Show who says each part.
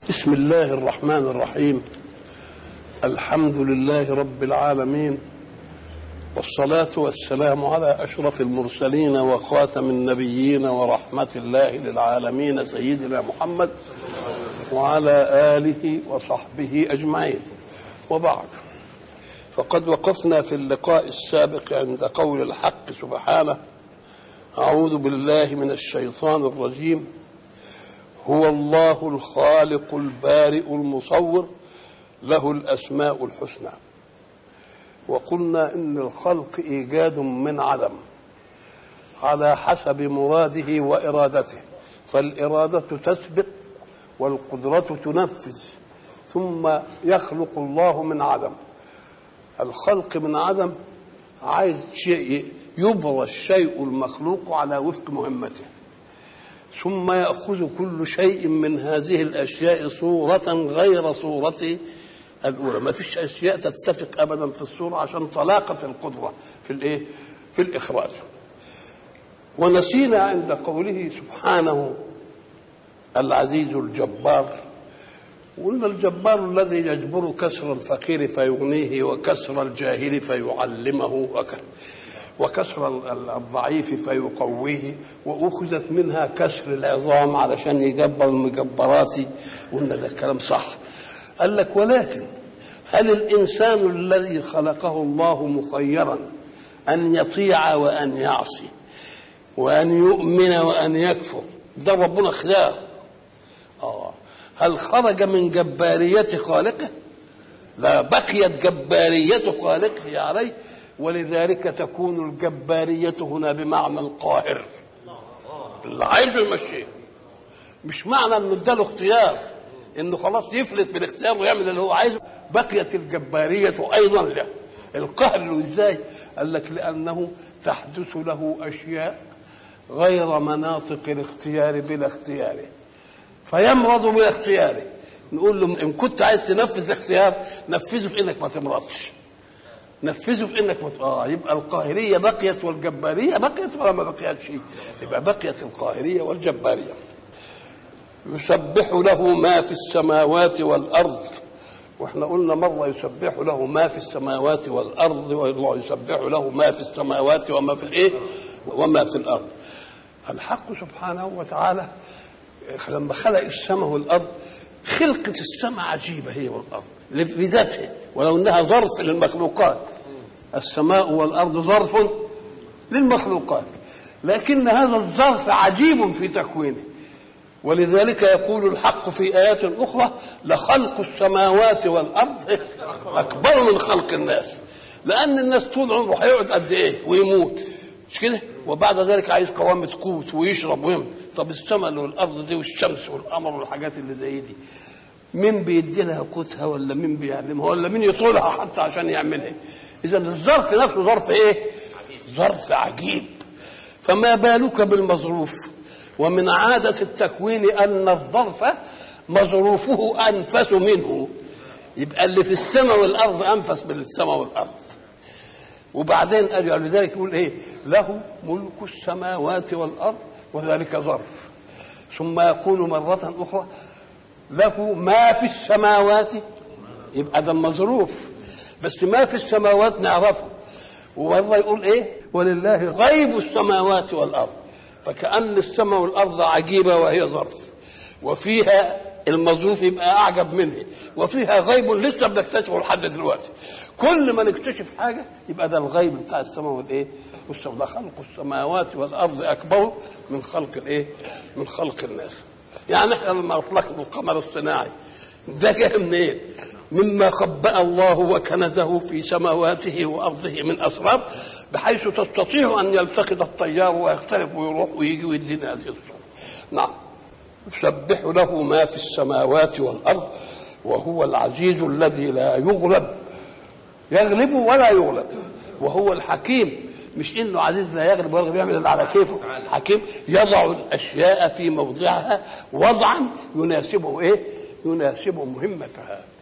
Speaker 1: بسم الله الرحمن الرحيم الحمد لله رب العالمين والصلاة والسلام على أشرف المرسلين وخاتم النبيين ورحمة الله للعالمين سيدنا محمد وعلى آله وصحبه أجمعين وبعد فقد وقفنا في اللقاء السابق عند قول الحق سبحانه أعوذ بالله من الشيطان الرجيم هو الله الخالق البارئ المصور له الاسماء الحسنى وقلنا ان الخلق ايجاد من عدم على حسب مراده وارادته فالاراده تسبق والقدره تنفذ ثم يخلق الله من عدم الخلق من عدم عايز شيء يبرى الشيء المخلوق على وفق مهمته ثم يأخذ كل شيء من هذه الأشياء صورة غير صورة الأولى ما فيش أشياء تتفق أبدا في الصورة عشان طلاقة القدرة في الإيه؟ في الإخراج ونسينا عند قوله سبحانه العزيز الجبار وقلنا الجبار الذي يجبر كسر الفقير فيغنيه وكسر الجاهل فيعلمه وكذا وكسر الضعيف فيقويه واخذت منها كسر العظام علشان يجبر المجبرات قلنا ده الكلام صح قال لك ولكن هل الانسان الذي خلقه الله مخيرا ان يطيع وان يعصي وان يؤمن وان يكفر ده ربنا خيار اه هل خرج من جباريه خالقه لا بقيت جباريه خالقه عليه ولذلك تكون الجبارية هنا بمعنى القاهر اللي عايز يمشيه مش معنى انه اداله اختيار انه خلاص يفلت بالاختيار ويعمل اللي هو عايزه بقيت الجبارية ايضا له القهر له ازاي قال لك لانه تحدث له اشياء غير مناطق الاختيار بلا اختياره فيمرض بلا اختياره نقول له ان كنت عايز تنفذ الاختيار نفذه في انك ما تمرضش نفذه في انك مت... اه يبقى القاهريه بقيت والجباريه بقيت ولا ما بقيت شيء يبقى بقيت القاهريه والجباريه يسبح له ما في السماوات والارض واحنا قلنا مره يسبح له ما في السماوات والارض والله يسبح له ما في السماوات وما في الايه وما في الارض الحق سبحانه وتعالى لما خلق السماء والارض خلقة السماء عجيبة هي والأرض بذاتها ولو أنها ظرف للمخلوقات السماء والأرض ظرف للمخلوقات لكن هذا الظرف عجيب في تكوينه ولذلك يقول الحق في آيات أخرى لخلق السماوات والأرض أكبر من خلق الناس لأن الناس طول عمره هيقعد قد إيه ويموت مش كده وبعد ذلك عايز قوامة قوت ويشرب ويمت طب السماء والارض دي والشمس والقمر والحاجات اللي زي دي مين بيدي لها قوتها ولا مين بيعلمها ولا مين يطولها حتى عشان يعملها اذا الظرف نفسه ظرف ايه ظرف عجيب فما بالك بالمظروف ومن عادة التكوين أن الظرف مظروفه أنفس منه يبقى اللي في السماء والأرض أنفس من السماء والأرض وبعدين قال لذلك يقول ايه له ملك السماوات والارض وذلك ظرف ثم يقول مرة أخرى له ما في السماوات يبقى ده مظروف بس ما في السماوات نعرفه ومرة يقول ايه ولله غيب السماوات والأرض فكأن السماء والأرض عجيبة وهي ظرف وفيها المظروف يبقى أعجب منه وفيها غيب لسه بنكتشفه لحد دلوقتي كل ما نكتشف حاجة يبقى ده الغيب بتاع السماء والإيه والسماء خلق السماوات والارض اكبر من خلق الايه؟ من خلق الناس. يعني احنا لما اطلقنا القمر الصناعي ده جاء منين؟ مما خبأ الله وكنزه في سماواته وارضه من اسرار بحيث تستطيع ان يلتقط الطيار ويختلف ويروح ويجي ويدينا هذه الصورة. نعم. يسبح له ما في السماوات والارض وهو العزيز الذي لا يغلب يغلب ولا يغلب وهو الحكيم مش انه عزيز لا يغلب ويغلب يعمل اللي على كيفه حكيم يضع الاشياء في موضعها وضعا يناسبه ايه يناسب مهمتها